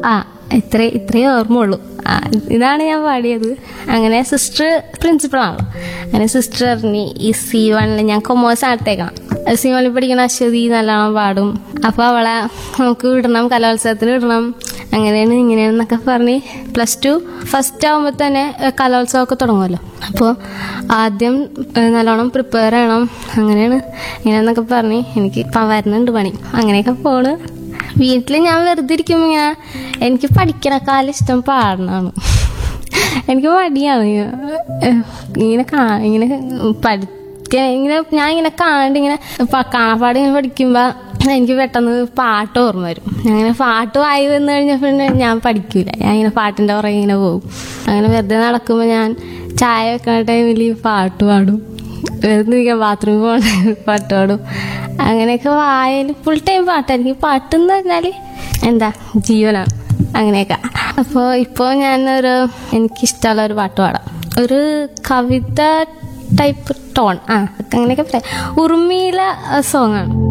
ആ ഇത്രേ ഇത്രേ ഓർമ്മയുള്ളൂ ആ, ഇതാണ് ഞാൻ പാടിയത് അങ്ങനെ സിസ്റ്റർ പ്രിൻസിപ്പളാണല്ലോ അങ്ങനെ സിസ്റ്റർ പറഞ്ഞു ഈ സി വണ്ണിൽ ഞാൻ കൊമേഴ്സ് ആട്ടേക്കണം സി വണ്ണിൽ പഠിക്കുന്ന അശ്വതി നല്ലോണം പാടും അപ്പോൾ അവളെ നമുക്ക് വിടണം കലോത്സവത്തിന് വിടണം അങ്ങനെയാണ് ഇങ്ങനെയാണെന്നൊക്കെ പറഞ്ഞ് പ്ലസ് ടു ഫസ്റ്റ് ആകുമ്പോൾ തന്നെ ഏഹ്, കലോത്സവമൊക്കെ തുടങ്ങുമല്ലോ അപ്പോൾ ആദ്യം ഏഹ്, നല്ലോണം പ്രിപ്പയർ ചെയ്യണം അങ്ങനെയാണ് ഇങ്ങനെയെന്നൊക്കെ പറഞ്ഞ് എനിക്ക് ഇപ്പം വരുന്നുണ്ട് പണി അങ്ങനെയൊക്കെ പോണ് വീട്ടിൽ ഞാൻ വെറുതെ ഇരിക്കുമ്പോൾ ഞാൻ എനിക്ക് പഠിക്കണക്കാലം ഇഷ്ടം പാടണമാണ് എനിക്ക് മടിയാണ് ഏഹ്, ഇങ്ങനെ കാ ഇങ്ങനെ പഠിക്കാൻ ഇങ്ങനെ ഞാൻ ഇങ്ങനെ കാണാണ്ട് ഇങ്ങനെ പ- കാണാപ്പാട് ഇങ്ങനെ പഠിക്കുമ്പോൾ എനിക്ക് പെട്ടെന്ന് പാട്ട് ഓർമ്മ വരും ഞാൻ ഇങ്ങനെ പാട്ട് വായി വന്നു കഴിഞ്ഞാൽ പിന്നെ ഞാൻ പഠിക്കൂല ഞാൻ ഇങ്ങനെ പാട്ടിൻ്റെ പുറകെ ഇങ്ങനെ പോകും അങ്ങനെ വെറുതെ നടക്കുമ്പോൾ ഞാൻ ചായ വെക്കണ ടൈമിൽ പാട്ട് പാടും വെറുതെ ഇരിക്കാൻ ബാത്റൂമിൽ പോകണ പാട്ട് പാടും അങ്ങനെയൊക്കെ വായയിൽ ഫുൾ ടൈം പാട്ടായിരിക്കും പാട്ടെന്ന് പറഞ്ഞാൽ എന്താ ജീവനാണ് അങ്ങനെയൊക്കെ അപ്പോൾ ഇപ്പോൾ ഞാനൊരു എനിക്കിഷ്ടമുള്ള ഒരു പാട്ട് പാടാം ഒരു കവിത ടൈപ്പ് ടോൺ ആ അങ്ങനെയൊക്കെ പറയാം ഉറുമിയിലെ സോങ്ങാണ്